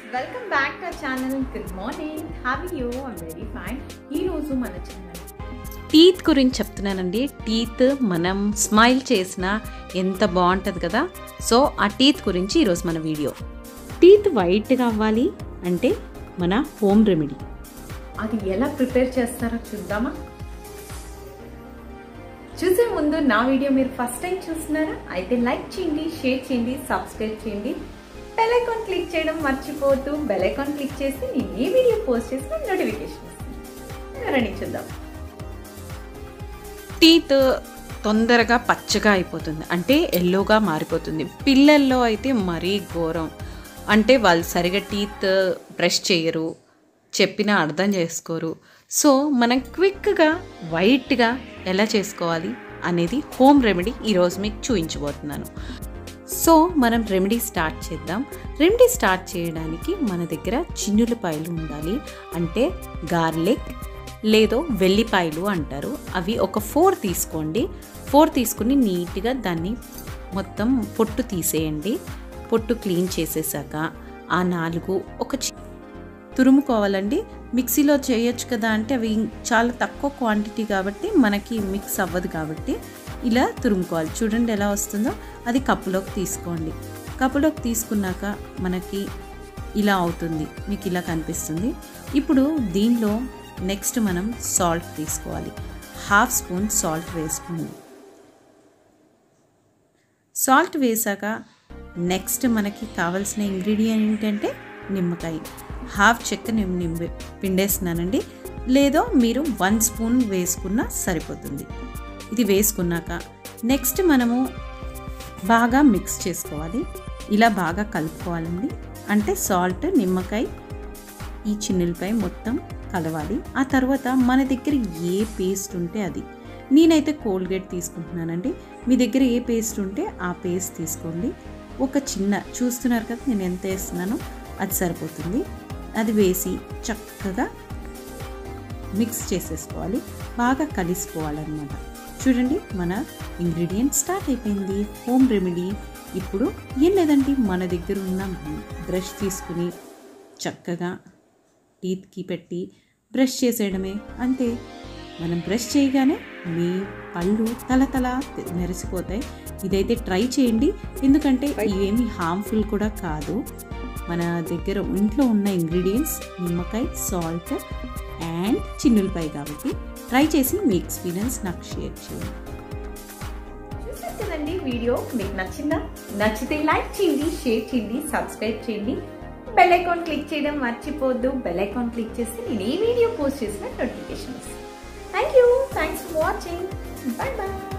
welcome back to channel good morning have you I'm very fine ఈ రోజు మన channel teeth గురించి చెప్తున్నానండి టీత్ మనం స్మైల్ చేసినా ఎంత బాగుంటుంది కదా సో ఆ టీత్ గురించి ఈరోజు మన వీడియో టీత్ వైట్గా అవ్వాలి అంటే మన హోమ్ రెమెడీ అది ఎలా ప్రిపేర్ చేస్తారో చూద్దామా చూసే ముందు నా వీడియో మీరు ఫస్ట్ టైం చూస్తున్నారా అయితే లైక్ చేయండి షేర్ చేయండి సబ్స్క్రైబ్ చేయండి బెల్ ఐకాన్ క్లిక్ చేయడం మర్చిపోవద్దు బెల్ ఐకాన్ క్లిక్ చేసి నేను ఏ వీడియో పోస్ట్ చేసినా నోటిఫికేషన్ వస్తుంది రండి చూద్దాం టీత్ తొందరగా పచ్చగా అయిపోతుంది అంటే ఎల్లోగా మారిపోతుంది పిల్లల్లో అయితే మరీ ఘోరం అంటే వాళ్ళు సరిగా టీత్ బ్రష్ చేయరు చెప్పినా అర్థం చేసుకోరు సో మనం క్విక్గా వైట్గా ఎలా చేసుకోవాలి అనేది హోమ్ రెమెడీ ఈరోజు మీకు చూపించబోతున్నాను సో మనం రెమెడీ స్టార్ట్ చేద్దాం రెమెడీ స్టార్ట్ చేయడానికి మన దగ్గర చిన్నులపాయలు ఉండాలి అంటే గార్లిక్ లేదో వెల్లిపాయలు అంటారు అవి ఒక ఫోర్ తీసుకోండి ఫోర్ తీసుకుని నీట్గా దాన్ని మొత్తం పొట్టు తీసేయండి పొట్టు క్లీన్ చేసేసాక ఆ నాలుగు ఒక చి- తురుముకోవాలండి మిక్సీలో చేయొచ్చు కదా అంటే అవి చాలా తక్కువ క్వాంటిటీ కాబట్టి మనకి మిక్స్ అవ్వదు కాబట్టి ఇలా తురుముకోవాలి చూడండి ఎలా వస్తుందో అది కప్పులోకి తీసుకోండి కప్పులోకి తీసుకున్నాక మనకి ఇలా అవుతుంది మీకు ఇలా కనిపిస్తుంది ఇప్పుడు దీనిలో నెక్స్ట్ మనం సాల్ట్ తీసుకోవాలి హాఫ్ స్పూన్ సాల్ట్ వేసుకోండి సాల్ట్ వేసాక నెక్స్ట్ మనకి కావాల్సిన ఇంగ్రీడియంట్ ఏంటంటే నిమ్మకాయ హాఫ్ చెక్క నిమ్ నింబ పిండేస్తున్నానండి లేదో మీరు వన్ స్పూన్ వేసుకున్నా సరిపోతుంది ఇది వేసుకున్నాక నెక్స్ట్ మనము బాగా మిక్స్ చేసుకోవాలి ఇలా బాగా కలుపుకోవాలండి అంటే సాల్ట్ నిమ్మకాయ ఈ చిన్నులపై మొత్తం కలవాలి ఆ తర్వాత మన దగ్గర ఏ పేస్ట్ ఉంటే అది నేనైతే కోల్గేట్ తీసుకుంటున్నానండి మీ దగ్గర ఏ పేస్ట్ ఉంటే ఆ పేస్ట్ తీసుకోండి ఒక చిన్న చూస్తున్నారు కదా నేను ఎంత వేస్తున్నానో అది సరిపోతుంది అది వేసి చక్కగా మిక్స్ చేసేసుకోవాలి బాగా కలిసిపోవాలన్నమాట చూడండి మన ఇంగ్రీడియంట్ స్టార్ట్ అయిపోయింది హోమ్ రెమెడీ ఇప్పుడు ఏం లేదండి మన దగ్గర ఉన్న బ్రష్ తీసుకుని చక్కగా టీత్కి పెట్టి బ్రష్ చేసేయడమే అంతే మనం బ్రష్ చేయగానే మీ పళ్ళు తల తల మెరిసిపోతాయి ఇదైతే ట్రై చేయండి ఎందుకంటే ఇవేమి హార్మ్ఫుల్ కూడా కాదు మన దగ్గర ఇంట్లో ఉన్న ఇంగ్రీడియంట్స్ నిమ్మకాయ సాల్ట్ అండ్ చిన్నులపాయ కాబట్టి ట్రై చేసి మీ ఎక్స్పీరియన్స్ నాకు షేర్ చేయండి చూసారు కదండి వీడియో మీకు నచ్చిందా నచ్చితే లైక్ చేయండి షేర్ చేయండి సబ్స్క్రైబ్ చేయండి బెల్ ఐకాన్ క్లిక్ చేయడం మర్చిపోవద్దు బెల్ ఐకాన్ క్లిక్ చేస్తే నేను ఏ వీడియో పోస్ట్ చేసిన నోటిఫికేషన్ వస్తుంది thank you thanks for watching bye bye